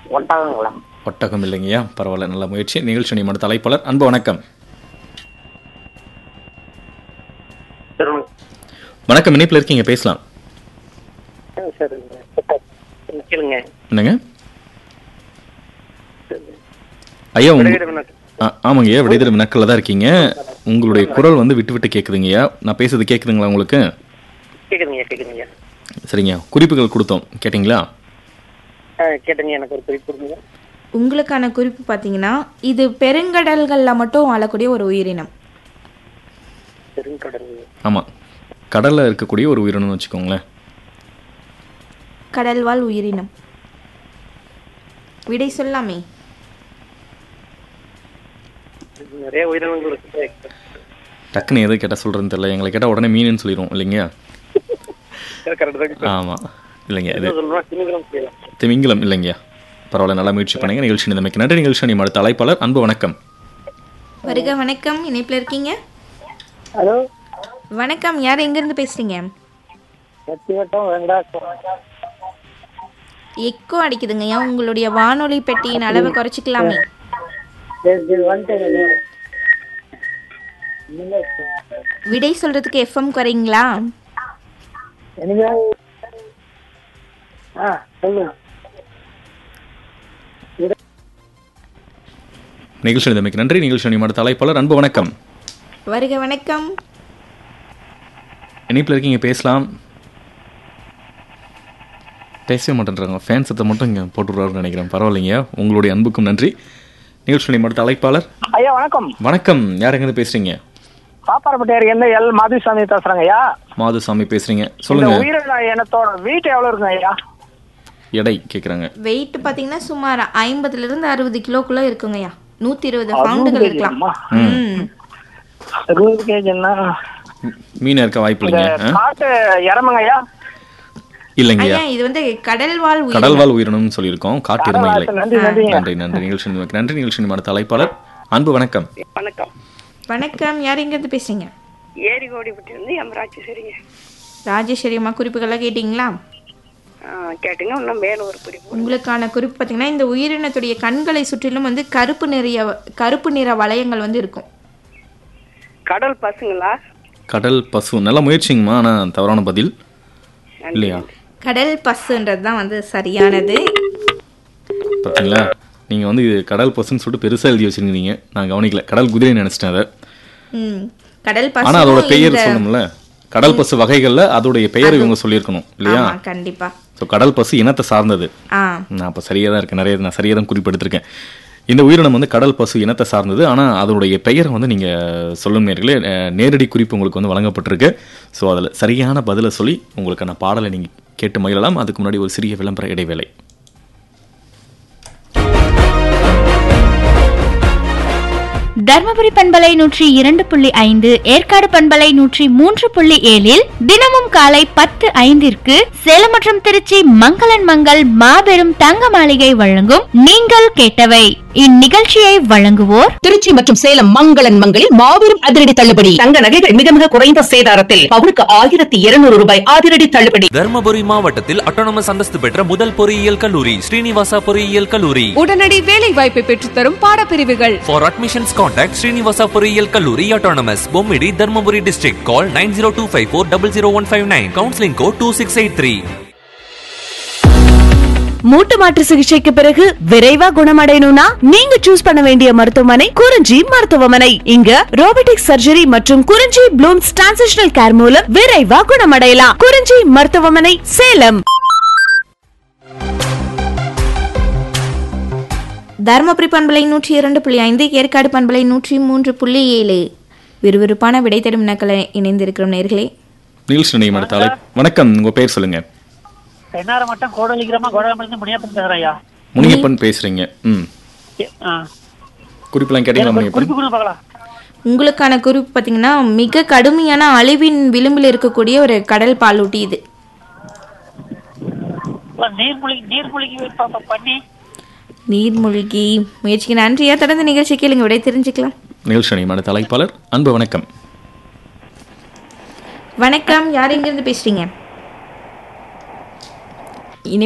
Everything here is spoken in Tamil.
ஒட்டகங்களா ஒட்டகம் இல்லைங்கய்யா பரவாயில்ல நல்ல முயற்சி நிகழ்ச்சி நியமன தலைப்பாளர் அன்பு வணக்கம் சொல்லுங்க வணக்கம் இணைப்பில் இருக்கீங்க பேசலாம் சரிங்க கேளுங்க என்னங்க ஐயா உங்க விடையிறுவினர். ஆ, ஆமாங்கய்யா விடைதல் வினாக்களில் தான் இருக்கீங்க உங்களுடைய குரல் வந்து விட்டு விட்டு கேட்குதுங்கய்யா நான் பேசுறது கேட்குதுங்களா உங்களுக்கு கேக்குதுங்க கேக்குதுங்க சரிங்க குறிப்புகள் கொடுத்தோம் கேட்டிங்களா ஆ, கேட்டுங்க எனக்கு ஒரு குறிப்பு கொடுங்க உங்களுக்கான குறிப்பு பார்த்தீங்கன்னா இது பெருங்கடல்களில் மட்டும் வாழக்கூடிய ஒரு உயிரினம் பெருங்கடல் ஆமாம் கடலில் இருக்கக்கூடிய ஒரு உயிரினம்னு வச்சுக்கோங்களேன் கடல்வாழ் உயிரினம் விடை சொல்லாமே நிறைய உயிரினங்கள் இருக்கு டக்குன்னு எது கேட்டால் சொல்கிறதுன்னு தெரியல எங்களை கேட்டால் உடனே மீனுன்னு சொல்லிடுவோம் இல்லைங்க கரெக்ட் தான் ஆமாம் இல்லைங்க இது என்ன சொல்லணும் திமிங்கலம் செய்யலாம் திமிங்கலம் இல்லைங்க பரவாயில்ல நல்லா முயற்சி பண்ணுங்க நிகழ்ச்சி நிலைமைக்கு நன்றி நிகழ்ச்சி நியமன தலைப்பாளர் அன்பு வணக்கம் வருக வணக்கம் இணைப்பில் இருக்கீங்க ஹலோ வணக்கம் யார் எங்கேருந்து பேசுறீங்க நெத்தி வட்டம் வெங்கடாசம் எக்கோ அடிக்குதுங்கய்யா உங்களுடைய வானொலி பெட்டியின் அளவை குறைச்சிக்கலாமே சரி சரி வந்துட்டேங்க விடை சொல்றதுக்கு எஃப்எம் குறைங்களா என்னங்க ஆ சொல்லுங்க நிகழ்ச்சி நிலைமைக்கு நன்றி நிகழ்ச்சி நியமன தலைப்பாளர் அன்பு வணக்கம் வருக வணக்கம் இணைப்பில் இருக்கீங்க பேசலாம் பேசவே மாட்டேன்றாங்க ஃபேன் சத்தை மட்டும் இங்கே போட்டுருவாருன்னு நினைக்கிறேன் பரவாயில்லைங்க உங்களுடைய அன்புக்கும் நன்றி நிகழ்ச்சி நியமன தலைப்பாளர் ஐயா வணக்கம் வணக்கம் யார் எங்கேருந்து பேசுறீங்க பாப்பாரப்பட்டியார் எந்த எல் மாதுசாமி பேசுறேங்க ஐயா மாதுசாமி பேசுறீங்க இந்த சொல்லுங்க உயிரின இனத்தோட வெயிட் எவ்வளவு இருக்குங்க ஐயா எடை கேட்குறாங்க வெயிட் பார்த்தீங்கன்னா சுமார் ஐம்பதுல இருந்து அறுபது கிலோக்குள்ள இருக்குங்கய்யா நூத்தி இருபது பவுண்டுகள் இருக்கலாம் ம் இருபது கேஜின்னா மீன் இருக்க வாய்ப்பு இல்லைங்க ஆ? காட்டு இறமுங்க ஐயா இல்லைங்கய்யா ஐயா இது வந்து கடல்வாழ் உயிரினம் கடல்வாழ் உயிரினம்னு சொல்லியிருக்கோம் காட்டு எருமை இல்லை நன்றி நன்றிங்க நன்றி நன்றி நிகழ்ச்சி நிலைமைக்கு நன்றி நிகழ்ச்சி நியமன தலைப்பாளர் அன்பு வணக்கம் வணக்கம் வணக்கம் யார் எங்கேருந்து பேசுறீங்க ஏரிகோடிப்பட்டி வந்து எமராட்சி சரிங்க ராஜேஸ்வரி அம்மா குறிப்புகள்லாம் கேட்டிங்களா ஆ, கேட்டுங்க இன்னும் மேலும் ஒரு குறிப்பு உங்களுக்கான குறிப்பு பார்த்தீங்கன்னா இந்த உயிரினத்துடைய கண்களை சுற்றிலும் வந்து கருப்பு நிறைய கருப்பு நிற வளையங்கள் வந்து இருக்கும் கடல் பசுங்களா கடல் பசு நல்ல முயற்சிங்கம்மா ஆனால் தவறான பதில் இல்லையா கடல் பசுன்றது தான் வந்து சரியானது பார்த்தீங்களா நீங்கள் வந்து இது கடல் பசுன்னு சொல்லிட்டு பெருசாக எழுதி வச்சிருக்கீங்க நான் கவனிக்கல கடல் குதிரை நினச்சிட்டேன் அதை ம் கடல் ஆனால் அதோட பசு பெயர் சொல்லணும்ல கடல் பசு வகைகளில் அதோடைய பெயர் இவங்க சொல்லியிருக்கணும் இல்லையா ஆமா கண்டிப்பா ஸோ கடல் பசு இனத்தை சார்ந்தது ஆ நான் அப்போ சரியாக தான் இருக்கேன் நிறைய நான் சரியாக தான் குறிப்பெடுத்திருக்கேன் இந்த உயிரினம் வந்து கடல் பசு இனத்தை சார்ந்தது ஆனால் அதனுடைய பெயரை வந்து நீங்கள் சொல்லும் நேர்களே அஹ், நேரடி குறிப்பு உங்களுக்கு வந்து வழங்கப்பட்டிருக்கு ஸோ அதில் சரியான பதிலை சொல்லி உங்களுக்கான பாடலை நீங்கள் கேட்டு மகிழலாம் அதுக்கு முன்னாடி ஒரு சிறிய விளம்பர இடைவேளை தர்மபுரி பண்பலை நூற்றி இரண்டு புள்ளி ஐந்து ஏற்காடு பண்பலை நூற்றி மூன்று புள்ளி ஏழில் தினமும் காலை பத்து ஐந்திற்கு சேலம் மற்றும் திருச்சி மங்களன் மங்கள் மாபெரும் தங்க மாளிகை வழங்கும் நீங்கள் கேட்டவை இந்நிகழ்ச்சியை வழங்குவோர் திருச்சி மற்றும் சேலம் மங்களன் மங்களில் மாபெரும் அதிரடி தள்ளுபடி தங்க நகைகள் மிக மிக குறைந்த சேதாரத்தில் பவுனுக்கு ஆயிரத்தி இருநூறு ரூபாய் அதிரடி தள்ளுபடி தர்மபுரி மாவட்டத்தில் அட்டானமஸ் அந்தஸ்து பெற்ற முதல் பொறியியல் கல்லூரி ஸ்ரீனிவாசா பொறியியல் கல்லூரி உடனடி வேலை வாய்ப்பை பெற்றுத்தரும் பாடப்பிரிவுகள் ஃபார் அட்மிஷன்ஸ் கான்டாக்ட் ஸ்ரீனிவாசா பொறியியல் கல்லூரி autonomous Bommidi Dharmapuri district call nine zero two five four double zero one five nine counselling code two six eight three மூட்டு மாற்று சிகிச்சைக்கு பிறகு விரைவா குணமடையணும்னா நீங்க சூஸ் பண்ண வேண்டிய மருத்துவமனை குறிஞ்சி மருத்துவமனை இங்க ரோபோட்டிக் சர்ஜரி மற்றும் குறிஞ்சி ப்ளூம்ஸ் டிரான்சிஷனல் கேர் மூலம் விரைவா குணமடையலாம் குறிஞ்சி மருத்துவமனை சேலம் தருமபுரி பண்பலை நூற்றி இரண்டு புள்ளி ஐந்து ஏற்காடு பண்பலை நூற்றி மூன்று புள்ளி ஏழு விறுவிறுப்பான விடை தேடும் வினாக்களை இணைந்திருக்கிறோம் நேர்களே நிகழ்ச்சி நியமன தலை வணக்கம் உங்கள் பேர் சொல்லுங்க தென்னார மட்டும் கோடலிக்கிறமா கோடலிருந்து முனியப்பன் பேசுறேன் ஐயா முனியப்பன் பேசுறீங்க ம் ஆ. குறிப்பெல்லாம் கேட்டீங்களா எனக்கு ஒரு முனியப்பன் குறிப்பு கொடுங்க பார்க்கலாம் உங்களுக்கான குறிப்பு பார்த்தீங்கன்னா மிக கடுமையான அழிவின் விளிம்பில் இருக்கக்கூடிய ஒரு கடல் பாலூட்டி இது நீர்மொழி நீர்மொழிக்கு ப- ப- பண்ணி நீர்மூழ்கி முயற்சிக்கு நன்றியா தொடர்ந்து நிகழ்ச்சி கேளுங்க விடை தெரிஞ்சுக்கலாம் நிகழ்ச்சி நியமன தலைப்பாளர் அன்பு வணக்கம் வணக்கம் யார் எங்கிருந்து பேசுறீங்க